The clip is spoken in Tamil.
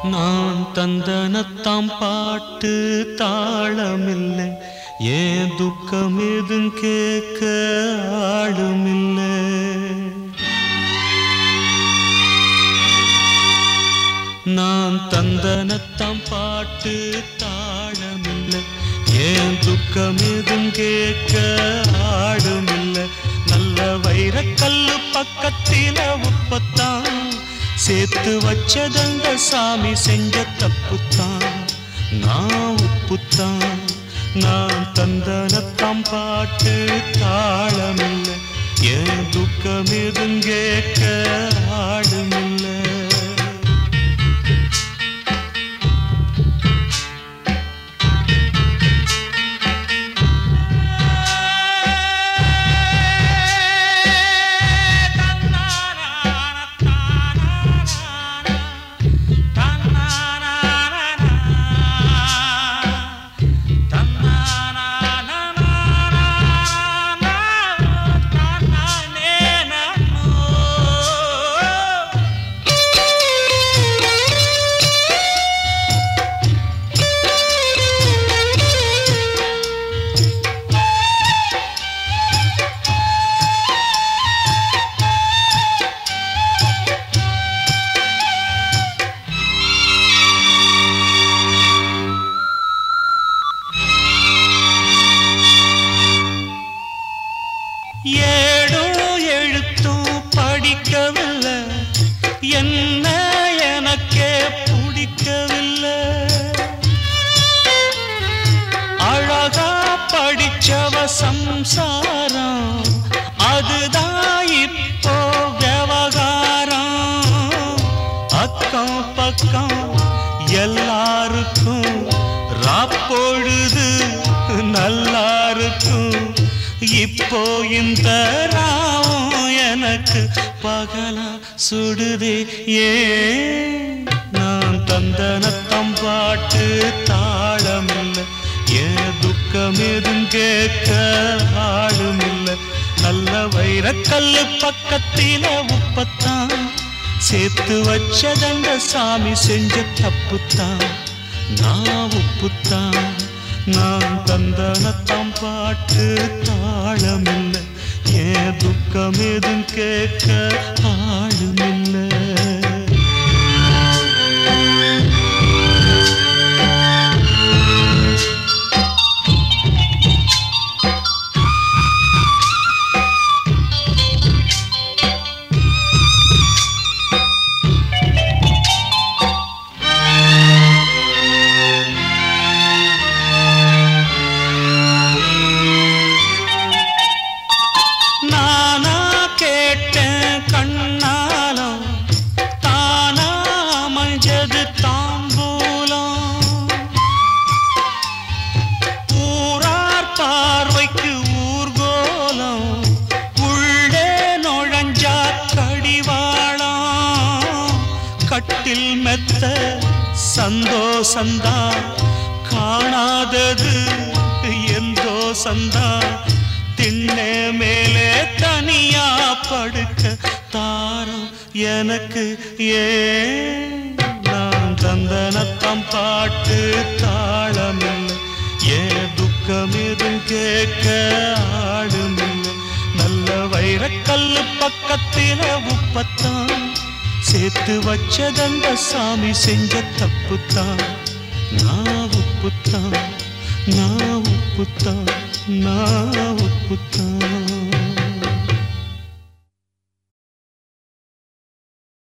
நான் தந்தனத்தாம் பாட்டு தாளமில்லை ஏன் துக்கம் எதும் கேட்க ஆளுமில்லை நான் தந்தனத்தாம் பாட்டு தாளமில்லை ஏன் துக்கம் எதும் கேட்க ஆளுமில்லை நல்ல வைரக்கல்லு பக்கத்தில உப்பத்தான் சேர்த்து வச்சதங்க சாமி செஞ்ச தப்புத்தான் நான் உப்புத்தான் நான் தந்தனத்தாம் பாட்டு தாளமில்லை ஏன் துக்கம் எதும் கேட்க ஆளுமில்லை ஏடும் எழுத்தும் படிக்கவில்லை என்ன எனக்கே பிடிக்கவில்லை அழகா படிச்சவ சம்சாரம் அதுதான் இப்போ விவகாரம் அக்கம் பக்கம் எல்லாருக்கும் ராப்பொழுது நல்லா இருக்கும் இப்போ இந்த ராவும் எனக்கு பகலா சுடுதே ஏன் நான் தந்தனத்தம் பாட்டு தாளமில்லை ஏன் துக்கம் எதும் கேட்க ஆளுமில்லை நல்ல வைரக்கல்லு பக்கத்தில உப்பத்தான் சேர்த்து வச்சதங்க சாமி செஞ்ச தப்புத்தான் நான் உப்புத்தான் நான் தந்தனத்தாம் பாட்டு தாளமில்லை ஏன் துக்கம் எதும் கேட்க ஆளுமில்லை நானா கேட்டேன் கண்ணாலம் தானா அமைஞ்சது தாம்பூலம் ஊரார் பார்வைக்கு ஊர்கோலம் உள்ளே நுழைஞ்சா கடிவாளம் கட்டில் மெத்த சந்தோஷந்தான் காணாதது எந்தோ சந்தா திண்ணே மேலே தனியா படுக்க தாரம் எனக்கு ஏன் நான் தந்தனத்தம் பாட்டு தாளமில்லை ஏன் துக்கம் எதும் கேட்க ஆளுமில்லை நல்ல வைரக்கல்லு பக்கத்தில உப்பத்தான் சேர்த்து வச்சதங்க சாமி செஞ்ச தப்புத்தான் நான் உப்புத்தான் நான் உப்புத்தான் நான் உப்புத்தான்